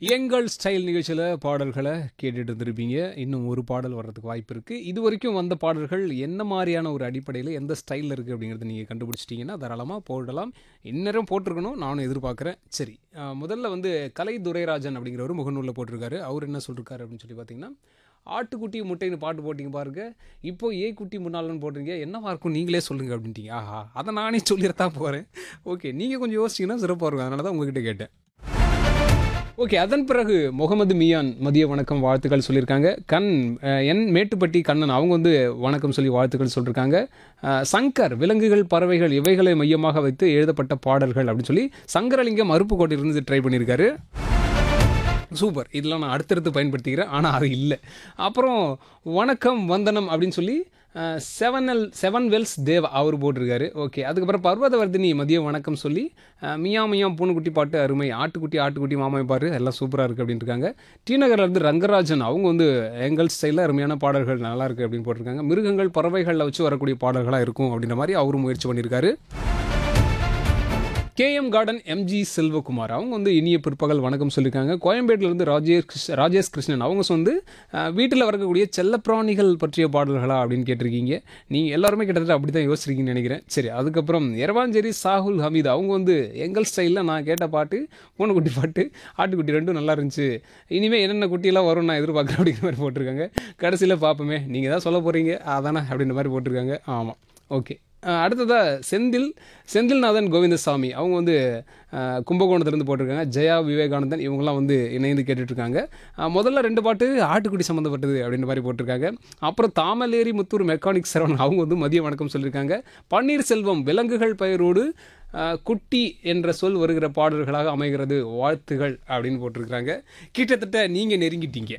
எங்கள் ஸ்டைல் நிகழ்ச்சியில் பாடல்களை கேட்டுட்டு இருந்திருப்பீங்க இன்னும் ஒரு பாடல் வர்றதுக்கு வாய்ப்பு இருக்குது இது வரைக்கும் வந்த பாடல்கள் என்ன மாதிரியான ஒரு அடிப்படையில் எந்த ஸ்டைலில் இருக்குது அப்படிங்கிறத நீங்கள் கண்டுபிடிச்சிட்டிங்கன்னா தாராளமாக போடலாம் இந்நேரம் போட்டிருக்கணும் நானும் எதிர்பார்க்குறேன் சரி அஹ், முதல்ல வந்து கலை துரைராஜன் அப்படிங்கிறவர் முகநூலில் போட்டிருக்காரு அவர் என்ன சொல்லிருக்காரு அப்படின்னு சொல்லி பார்த்தீங்கன்னா ஆட்டுக்குட்டி முட்டைன்னு பாட்டு போட்டிங்க பாருங்க இப்போ ஏ குட்டி முன்னாலன்னு போடுறீங்க என்னவா இருக்கும் நீங்களே சொல்லுங்க அப்படின்ட்டீங்க ஆஹா அதை நானே சொல்லிடத்தான் போகிறேன் ஓகே நீங்கள் கொஞ்சம் யோசிச்சிங்கன்னா சிறப்பாக இருக்கும் அதனால தான் உங்ககிட்ட கேட்டேன் ஓகே அதன் பிறகு முகமது மியான் மதிய வணக்கம் வாழ்த்துக்கள் சொல்லியிருக்காங்க கண் அஹ், என் மேட்டுப்பட்டி கண்ணன் அவங்க வந்து வணக்கம் சொல்லி வாழ்த்துக்கள் சொல்லியிருக்காங்க அஹ், சங்கர் விலங்குகள் பறவைகள் இவைகளை மையமாக வைத்து எழுதப்பட்ட பாடல்கள் அப்படின்னு சொல்லி சங்கரலிங்கம் அருப்புக்கோட்டையிலிருந்து ட்ரை பண்ணியிருக்காரு சூப்பர் இதெல்லாம் நான் அடுத்தடுத்து பயன்படுத்திக்கிறேன் ஆனால் அது இல்லை அப்புறம் வணக்கம் வந்தனம் அப்படின்னு சொல்லி seven L seven wells Dev அவர் போட்டிருக்காரு ஓகே அதுக்கப்புறம் பர்வதவர்தினி மதியம் வணக்கம் சொல்லி அஹ், மியா மியா பூனைக்குட்டி பாட்டு அருமை ஆட்டுக்குட்டி ஆட்டுக்குட்டி மாமாய் பாரு எல்லாம் சூப்பராக இருக்குது அப்படின்னு இருக்காங்க டி நகர்ல இருந்து ரங்கராஜன் அவங்க வந்து எங்கள் ஸ்டைலில் அருமையான பாடல்கள் நல்லா இருக்குது அப்படின்னு போட்டிருக்காங்க மிருகங்கள் பறவைகளில் வச்சு வரக்கூடிய பாடல்களாக இருக்கும் அப்படின்ற மாதிரி அவரும் முயற்சி பண்ணியிருக்காரு கேஎம் கார்டன் எம்ஜி செல்வகுமார் அவங்க வந்து இனிய பிற்பகல் வணக்கம் சொல்லியிருக்காங்க கோயம்பேட்டிலேருந்து ராஜேஷ் கிருஷ்- ராஜேஷ் கிருஷ்ணன் அவங்க வந்து வீட்டில் வரக்கூடிய செல்லப்பிராணிகள் பற்றிய பாடல்களா அப்படின்னு கேட்டிருக்கீங்க நீங்கள் எல்லாருமே கிட்டத்தட்ட அப்படி தான் யோசிச்சிருக்கீங்கன்னு நினைக்கிறேன் சரி அதுக்கப்புறம் எரவாஞ்சேரி சாகுல் ஹமீத் அவங்க வந்து எங்கள் ஸ்டைலில் நான் கேட்ட பாட்டு பூனைக்குட்டி பாட்டு ஆட்டுக்குட்டி ரெண்டும் நல்லா இருந்துச்சு இனிமேல் என்னென்ன குட்டியெல்லாம் வரும் நான் எதிர்பார்க்குறேன் அப்படிங்கிற மாதிரி போட்டிருக்காங்க கடைசியில் பார்ப்போமே நீங்கள் தான் சொல்ல போகிறீங்க அதானே அப்படின்ற மாதிரி போட்டிருக்காங்க ஆமாம் ஓகே அஹ் அடுத்ததா செந்தில் செந்தில்நாதன் கோவிந்தசாமி அவங்க வந்து அஹ், கும்பகோணத்துலேருந்து போட்டிருக்காங்க ஜெயா விவேகானந்தன் இவங்கெல்லாம் வந்து இணைந்து கேட்டுட்ருக்காங்க முதல்ல ரெண்டு பாட்டு ஆட்டுக்குடி சம்மந்தப்பட்டது அப்படின்ற மாதிரி போட்டிருக்காங்க அப்புறம் தாமலேரி முத்தூர் மெக்கானிக் சரவணன் அவங்க வந்து மதிய வணக்கம் சொல்லியிருக்காங்க பன்னீர்செல்வம் விலங்குகள் பெயரோடு அஹ், குட்டி என்ற சொல் வருகிற பாடல்களாக அமைகிறது வாழ்த்துகள் அப்படின்னு போட்டிருக்காங்க கிட்டத்தட்ட நீங்கள் நெருங்கிட்டீங்க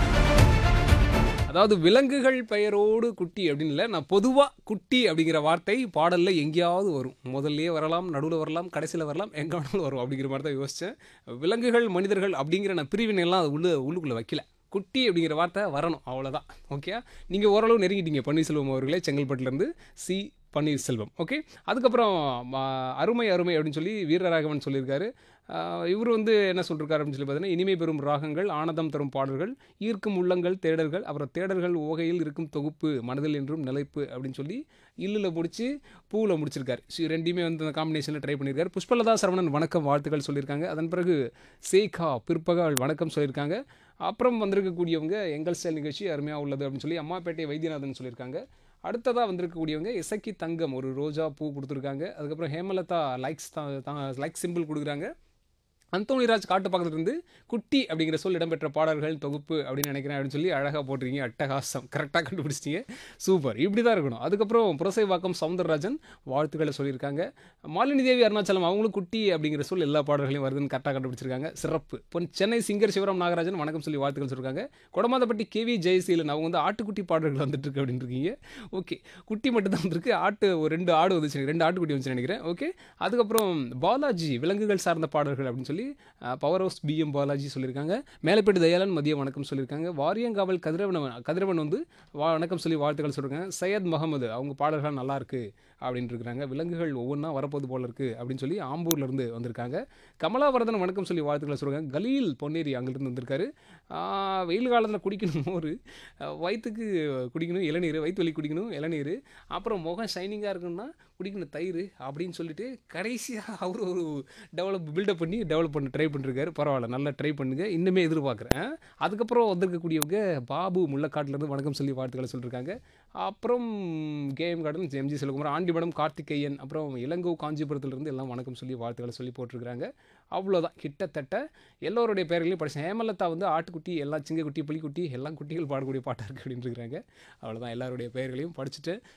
அதாவது விலங்குகள் பெயரோடு குட்டி அப்படின்னு இல்லை நான் பொதுவாக குட்டி அப்படிங்கிற வார்த்தை பாடலில் எங்கேயாவது வரும் முதல்லயே வரலாம் நடுவில் வரலாம் கடைசியில் வரலாம் எங்கே வேணாலும் வரும் அப்படிங்கிற மாதிரி தான் யோசித்தேன் விலங்குகள் மனிதர்கள் அப்படிங்கிற நான் பிரிவினை எல்லாம் அது உள்ள உள்ளுக்குள்ளே வைக்கல குட்டி அப்படிங்கிற வார்த்தை வரணும் அவ்வளோதான் ஓகே நீங்கள் ஓரளவு நெருங்கிட்டீங்க பன்னீர்செல்வம் அவர்களே செங்கல்பட்டுலேருந்து சி பன்னீர்செல்வம் ஓகே அதுக்கப்புறம் ஆ, அருமை அருமை அப்படின்னு சொல்லி வீரராகவன் சொல்லியிருக்காரு ஆஹ் இவர் வந்து என்ன சொல்லிருக்காரு அப்படின்னு சொல்லி பார்த்தீங்கன்னா இனிமை பெறும் ராகங்கள் ஆனந்தம் தரும் பாடல்கள் ஈர்க்கும் உள்ளங்கள் தேடல்கள் அப்புறம் தேடல்கள் ஓகையில் இருக்கும் தொகுப்பு மனதில் என்றும் நிலைப்பு அப்படின்னு சொல்லி இல்லில் முடிச்சு பூவில் முடிச்சிருக்காரு ஸோ ரெண்டையுமே வந்து அந்த காம்பினேஷனில் ட்ரை பண்ணியிருக்காரு புஷ்பலதா சரவணன் வணக்கம் வாழ்த்துக்கள் சொல்லியிருக்காங்க அதன் பிறகு சேகா பிற்பகல் வணக்கம் சொல்லியிருக்காங்க அப்புறம் வந்திருக்கக்கூடியவங்க எங்கள் ஸ்டைல் நிகழ்ச்சி அருமையாக உள்ளது அப்படின்னு சொல்லி அம்மாப்பேட்டை வைத்தியநாதன் சொல்லியிருக்காங்க அடுத்ததாக வந்திருக்கக்கூடியவங்க இசக்கி தங்கம் ஒரு ரோஜா பூ கொடுத்துருக்காங்க அதுக்கப்புறம் ஹேமலதா லைக்ஸ் தான் லைக் சிம்பிள் கொடுக்குறாங்க அந்தோனிராஜ் காட்டு பக்கத்துல இருந்து குட்டி அப்படிங்கிற சொல் இடம்பெற்ற பாடல்கள் தொகுப்பு அப்படின்னு நினைக்கிறேன் அப்படின்னு சொல்லி அழகாக போட்டிருக்கீங்க அட்டகாசம் கரெக்டாக கண்டுபிடிச்சிட்டீங்க சூப்பர் இப்படி தான் இருக்கணும் அதுக்கப்புறம் புரசைவாக்கம் சவுந்தரராஜன் வாழ்த்துக்களை சொல்லியிருக்காங்க மாலினி தேவி அருணாச்சலம் அவங்களும் குட்டி அப்படிங்கிற சொல் எல்லா பாடல்களையும் வருதுன்னு கரெக்டாக கண்டுபிடிச்சிருக்காங்க சிறப்பு இப்போ சென்னை சிங்கர் சிவராம் நாகராஜன் வணக்கம் சொல்லி வாழ்த்துக்கள் சொல்லியிருக்காங்க கொடமாதப்பட்டி கேவி ஜெயசீலன் அவங்க வந்து ஆட்டுக்குட்டி பாடல்கள் வந்துட்டு இருக்கு அப்படின்னு இருக்கீங்க ஓகே குட்டி மட்டும் தான் வந்திருக்கு ஆட்டு ஒரு ரெண்டு ஆடு வந்துச்சு ரெண்டு ஆட்டுக்குட்டி வந்துச்சு நினைக்கிறேன் ஓகே அதுக்கப்புறம் பாலாஜி விலங்குகள் சார்ந்த பாடல்கள் அப்படின்னு சொல்லி பவர் ஹவுஸ் பிஎம் பாலாஜி சொல்லியிருக்காங்க மேலப்பேட்டு தயாளன் மதிய வணக்கம் சொல்லியிருக்காங்க வாரியங்காவல் கதிரவன் கதிரவன் வந்து வா- வணக்கம் சொல்லி வாழ்த்துக்கள் சொல்லியிருக்காங்க சையத் முகமது அவங்க பாடல்கள் நல்லா இருக்கு அப்படின்னு இருக்கிறாங்க விலங்குகள் ஒவ்வொன்றா வரப்போது போல இருக்கு அப்படின்னு சொல்லி ஆம்பூர்ல இருந்து வந்திருக்காங்க கமலாவரதன் வணக்கம் சொல்லி வாழ்த்துக்களை சொல்கிறாங்க கலீல் பொன்னேரி அங்கிருந்து வந்திருக்காரு ஆஹ் வெயில் காலத்தில் குடிக்கணும் மோர் ஆஹ் வயிற்றுக்கு குடிக்கணும் இளநீர் வயிற்று வலி குடிக்கணும் இளநீர் அப்புறம் முகம் ஷைனிங்காக இருக்கணும்னா குடிக்கணும் தயிர் அப்படின்னு சொல்லிட்டு கடைசியாக அவர் ஒரு டெவலப் பில்டப் பண்ணி டெவலப் பண்ண ட்ரை பண்ணிருக்காரு பரவாயில்ல நல்லா ட்ரை பண்ணுங்க இன்னுமே எதிர்பார்க்குறேன் அதுக்கப்புறம் வந்திருக்கக்கூடியவங்க பாபு முள்ளக்காட்டிலேருந்து வணக்கம் சொல்லி வாழ்த்துக்களை சொல்லியிருக்காங்க அப்புறம் KM garden MG Selvakumar Andimadam Karthikeyan அப்புறம் இளங்கோ காஞ்சிபுரத்துலேருந்து எல்லாம் வணக்கம் சொல்லி வாழ்த்துக்களை சொல்லி போட்டிருக்கிறாங்க அவ்வளோதான் கிட்டத்தட்ட எல்லோருடைய பெயர்களையும் படித்தேன் ஹேமலதா வந்து ஆட்டுக்குட்டி எல்லாம் சிங்கக்குட்டி புலிக்குட்டி எல்லாம் குட்டிகள் பாடக்கூடிய பாட்டாக இருக்குது அப்படின்னு இருக்கிறாங்க அவ்வளோதான் எல்லாருடைய பெயர்களையும் படிச்சுட்டு